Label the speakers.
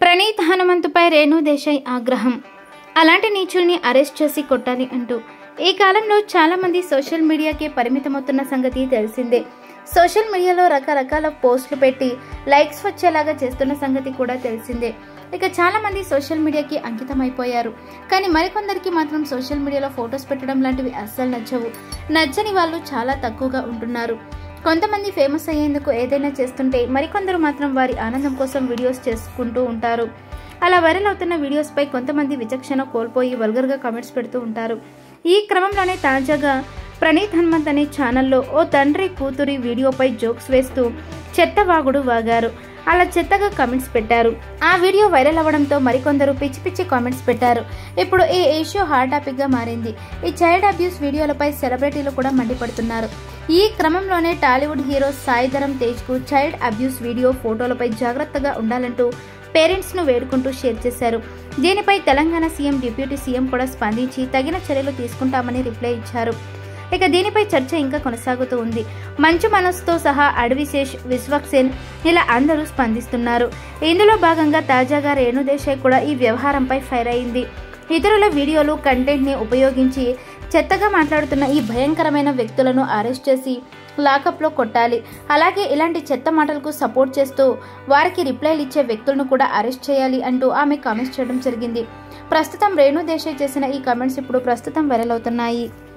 Speaker 1: ప్రణీత్ హనుమంతుపై రేణు దేశాయ్ ఆగ్రహం అలాంటి నీచుల్ని అరెస్ట్ చేసి కొట్టాలి అంటూ ఈ కాలంలో చాలా మంది సోషల్ మీడియాకి పరిమితమవుతున్న సంగతి తెలిసిందే సోషల్ మీడియాలో రకరకాల పోస్టులు పెట్టి లైక్స్ వచ్చేలాగా చేస్తున్న సంగతి కూడా తెలిసిందే ఇక చాలా మంది సోషల్ మీడియాకి అంకితం అయిపోయారు కానీ మరికొందరికి మాత్రం సోషల్ మీడియాలో ఫొటోస్ పెట్టడం లాంటివి అస్సలు నచ్చవు నచ్చని వాళ్ళు చాలా తక్కువగా ఉంటున్నారు కొంతమంది ఫేమస్ అయ్యేందుకు ఏదైనా చేస్తుంటే మరికొందరు మాత్రం వారి ఆనందం కోసం వీడియోస్ చేసుకుంటూ ఉంటారు అలా వైరల్ అవుతున్న వీడియోస్పై కొంతమంది విచక్షణ కోల్పోయి వల్గర్గా కామెంట్స్ పెడుతూ ఉంటారు ఈ క్రమంలోనే తాజాగా ప్రణీత్ హనుమంత్ అనే ఛానల్లో ఓ తండ్రి కూతురి వీడియోపై జోక్స్ వేస్తూ చెత్తవాగుడు వాగారు అలా చెత్తగా కామెంట్స్ పెట్టారు ఆ వీడియో వైరల్ అవ్వడంతో మరికొందరు పిచ్చి పిచ్చి కామెంట్స్ పెట్టారు ఇప్పుడు ఈ ఇష్యూ హాట్ టాపిక్ గా మారింది ఈ చైల్డ్ అబ్యూస్ వీడియోలపై సెలబ్రిటీలు కూడా మండిపడుతున్నారు ఈ క్రమంలోనే టాలీవుడ్ హీరో సాయిధరం తేజ్ కు చైల్డ్ అబ్యూస్ వీడియో ఫోటోలపై జాగ్రత్తగా ఉండాలంటూ పేరెంట్స్ ను వేడుకుంటూ షేర్ చేశారు దీనిపై తెలంగాణ సీఎం డిప్యూటీ సీఎం కూడా స్పందించి తగిన చర్యలు తీసుకుంటామని రిప్లై ఇచ్చారు ఇక దీనిపై చర్చ ఇంకా కొనసాగుతూ ఉంది మంచు మనస్తో సహా అడవిశేష్ విశ్వక్సేన్ ఇలా అందరూ స్పందిస్తున్నారు ఇందులో భాగంగా తాజాగా రేణుదేశాయ్ కూడా ఈ వ్యవహారంపై ఫైర్ అయింది ఇతరుల వీడియోలు కంటెంట్ని ఉపయోగించి చెత్తగా మాట్లాడుతున్న ఈ భయంకరమైన వ్యక్తులను అరెస్ట్ చేసి లాకప్లో కొట్టాలి అలాగే ఇలాంటి చెత్త మాటలకు సపోర్ట్ చేస్తూ వారికి రిప్లైలు ఇచ్చే వ్యక్తులను కూడా అరెస్ట్ చేయాలి అంటూ ఆమె కామెంట్స్ చేయడం జరిగింది ప్రస్తుతం రేణు దేశాయ్ చేసిన ఈ కామెంట్స్ ఇప్పుడు ప్రస్తుతం వైరల్ అవుతున్నాయి